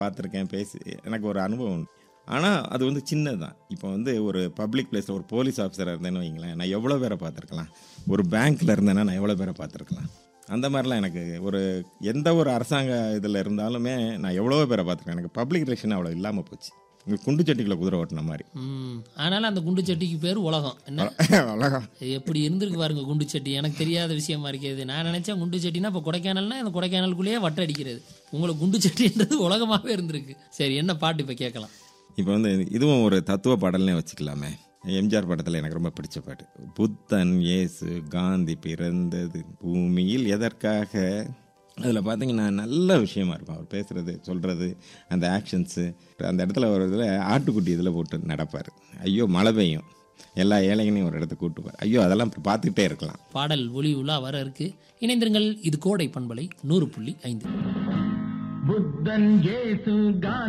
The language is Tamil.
பார்த்துருக்கேன் பேசி எனக்கு ஒரு அனுபவம் உண்டு ஆனால் அது வந்து சின்னதுதான் இப்போ வந்து ஒரு பப்ளிக் பிளேஸில் ஒரு போலீஸ் ஆஃபீஸராக இருந்தேன்னு வைங்களேன் நான் எவ்வளோ பேரை பார்த்துருக்கலாம் ஒரு பேங்க்கில் இருந்தேன்னா நான் எவ்வளோ பேரை பார்த்துருக்கலாம் அந்த மாதிரிலாம் எனக்கு ஒரு எந்த ஒரு அரசாங்க இதில் இருந்தாலுமே நான் எவ்வளோ பேரை பார்த்துருக்கேன் எனக்கு பப்ளிக் ரிலேஷன் அவ்வளோ இல்லாமல் போச்சு இங்கே குண்டு சட்டிக்குள்ள குதிரை ஓட்டின மாதிரி ம் ஆனாலும் அந்த குண்டு சட்டிக்கு பேர் உலகம் என்ன அழகா எப்படி இருந்திருக்கு பாருங்க குண்டு சட்டி எனக்கு தெரியாத விஷயமா இருக்கிறது நான் நினைச்சேன் குண்டு சட்டினா இப்போ கொடைக்கானல்னா இந்த கொடைக்கானலுக்குள்ளேயே வட்ட அடிக்கிறது உங்களுக்கு குண்டு சட்டின்றது உலகமாகவே இருந்திருக்கு சரி என்ன பாட்டு இப்போ கேட்கலாம் இப்போ வந்து இதுவும் ஒரு தத்துவ பாடல்னே வச்சுக்கலாமே எம்ஜிஆர் படத்தில் எனக்கு ரொம்ப பிடிச்ச பாட்டு புத்தன் இயேசு காந்தி பிறந்தது பூமியில் எதற்காக அதில் பார்த்தீங்கன்னா நல்ல விஷயமா இருக்கும் அவர் பேசுறது சொல்கிறது அந்த ஆக்ஷன்ஸு அந்த இடத்துல ஒரு இதில் ஆட்டுக்குட்டி இதில் போட்டு நடப்பார் ஐயோ மழை பெய்யும் எல்லா ஏழைகளையும் ஒரு இடத்துக்கு கூட்டுப்பார் ஐயோ அதெல்லாம் பார்த்துக்கிட்டே இருக்கலாம் பாடல் ஒளி உலா வர இருக்கு இணைந்திருங்கள் இது கோடை பண்பலை நூறு புள்ளி ஐந்து புத்தன் இயேசு காந்தி